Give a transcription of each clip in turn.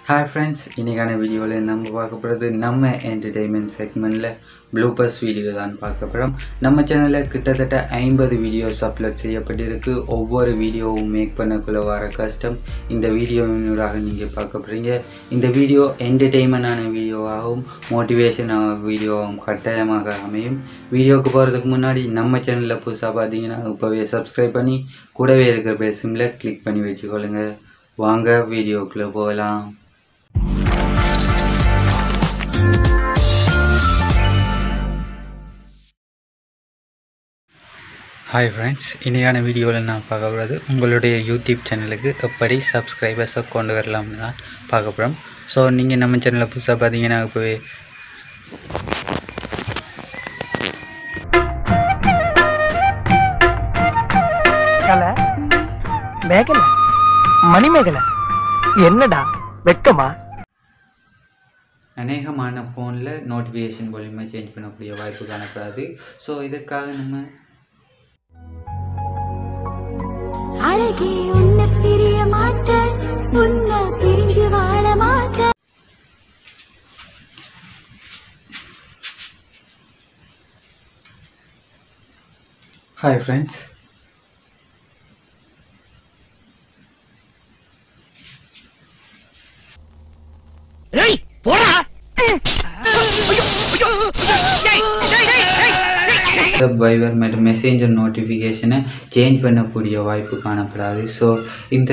Hi friends இன்றைக்கான வீடியோவில் நம்ம பார்க்க போகிறது நம்ம என்டர்டெயின்மெண்ட் செக்மெண்ட்டில் ப்ளூபர்ஸ் வீடியோ தான் பார்க்க போகிறோம் நம்ம சேனலில் கிட்டத்தட்ட ஐம்பது வீடியோஸ் அப்லோட் செய்யப்பட்டிருக்கு ஒவ்வொரு வீடியோவும் மேக் பண்ணக்குள்ள வர கஷ்டம் இந்த வீடியோவினூடாக நீங்கள் பார்க்க போகிறீங்க இந்த வீடியோ என்டர்டெயின்மெண்டான வீடியோவாகவும் மோட்டிவேஷனான வீடியோவாகவும் கட்டாயமாக அமையும் வீடியோவுக்கு போகிறதுக்கு முன்னாடி நம்ம சேனலில் புதுசாக பார்த்தீங்கன்னா இப்போவே சப்ஸ்கிரைப் பண்ணி கூடவே இருக்கிற பெல் கிளிக் பண்ணி வச்சுக்கொள்ளுங்க வாங்க வீடியோக்குள்ளே போகலாம் ஹாய் ஃப்ரெண்ட்ஸ் இன்றைக்கான வீடியோவில் நான் பார்க்க போகிறது உங்களுடைய யூடியூப் சேனலுக்கு எப்படி சப்ஸ்கிரைபர்ஸை கொண்டு வரலாம்னு தான் பார்க்க போகிறோம் ஸோ நீங்கள் நம்ம சேனலில் புதுசாக பார்த்தீங்கன்னா இப்போவே கலை மேகலை மணிமேகலை என்னடா வெக்கமா அநேகமான ஃபோனில் நோட்டிஃபிகேஷன் மூலியமாக சேஞ்ச் பண்ணக்கூடிய வாய்ப்பு காணப்படாது ஸோ இதற்காக நம்ம அழகே உன்னை பிரிய மாட்டேன் உன்னை பிரிஞ்சு வாழ மாட்டேன் ஹாய் ஃப்ரெண்ட்ஸ் ஏய் போடா வைவர் மற்றும் மெசேஞ்சர் நோட்டிஃபிகேஷனை சேஞ்ச் பண்ணக்கூடிய வாய்ப்பு காணப்படாது ஸோ இந்த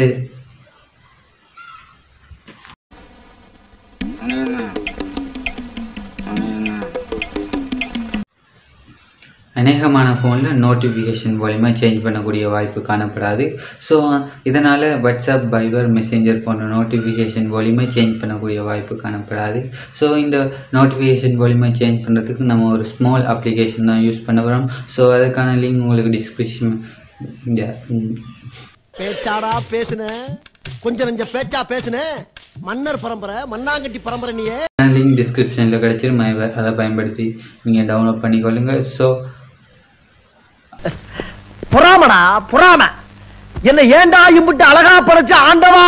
அநேகமான ஃபோனில் நோட்டிஃபிகேஷன் மூலிமா சேஞ்ச் பண்ணக்கூடிய வாய்ப்பு காணப்படாது ஸோ இதனால் வாட்ஸ்அப் பைபர் மெசேஞ்சர் போன்ற நோட்டிஃபிகேஷன் மூலிமா சேஞ்ச் பண்ணக்கூடிய வாய்ப்பு காணப்படாது ஸோ இந்த நோட்டிஃபிகேஷன் மூலிமா சேஞ்ச் பண்ணுறதுக்கு நம்ம ஒரு ஸ்மால் அப்ளிகேஷன் தான் யூஸ் பண்ண போகிறோம் ஸோ அதுக்கான லிங்க் உங்களுக்கு டிஸ்கிரிப்ஷன் இந்த பேச்சாடா பேசுன கொஞ்சம் நெஞ்ச பேச்சா பேசுன மன்னர் பரம்பரை மண்ணாங்கட்டி பரம்பரை நீயே லிங்க் டிஸ்கிரிப்ஷனில் கிடச்சிரும் அதை பயன்படுத்தி நீங்கள் டவுன்லோட் பண்ணிக்கொள்ளுங்க ஸோ பொறாமடா பொறாம என்ன ஏன்டா இம்புட்டு அழகா படைச்ச ஆண்டவா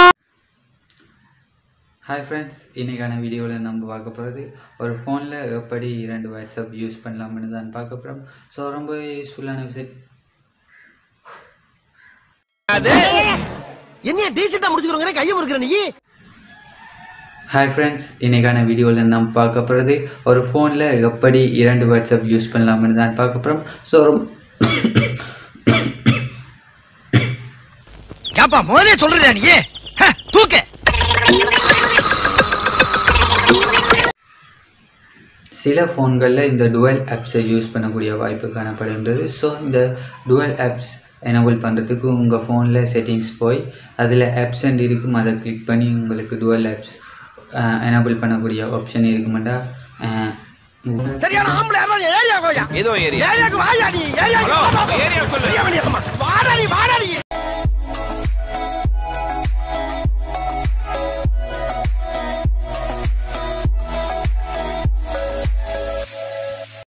ஹாய் ஃப்ரெண்ட்ஸ் இன்றைக்கான வீடியோவில் நம்ம பார்க்க போகிறது ஒரு ஃபோனில் எப்படி இரண்டு வாட்ஸ்அப் யூஸ் பண்ணலாம்னு தான் பார்க்க போகிறோம் ஸோ ரொம்ப யூஸ்ஃபுல்லான விஷயம் என்னைய டீசெண்டா முடிச்சுக்கிறோங்க கையை முறுக்கிற நீ ஹாய் ஃப்ரெண்ட்ஸ் இன்றைக்கான வீடியோவில் நம்ம பார்க்க போகிறது ஒரு ஃபோனில் எப்படி இரண்டு வாட்ஸ்அப் யூஸ் பண்ணலாம்னு தான் பார்க்க போகிறோம் ஸோ ரொம்ப ஏப்பா முதலே சொல்றியா நீ ஹ, தூக்கு சில ஃபோன்களில் இந்த டுவல் ஆப்ஸை யூஸ் பண்ணக்கூடிய வாய்ப்பு காணப்படுகின்றது ஸோ இந்த டுவல் ஆப்ஸ் எனபிள் பண்ணுறதுக்கு உங்கள் ஃபோனில் செட்டிங்ஸ் போய் அதில் ஆப்ஷன் இருக்கும் அதை கிளிக் பண்ணி உங்களுக்கு டுவல் ஆப்ஸ் எனபிள் பண்ணக்கூடிய ஆப்ஷன் இருக்குமாண்டா சரியான ஆம்பளை யாரோ ஏரியா கோயா ஏதோ ஏரியா ஏரியாக்கு வாயா நீ ஏரியாக்கு ஹலோ, வா, வா, வா. ஏரியா சொல்லு. ஏரியா வெளியே வாமா. வாடா நீ வாடா நீ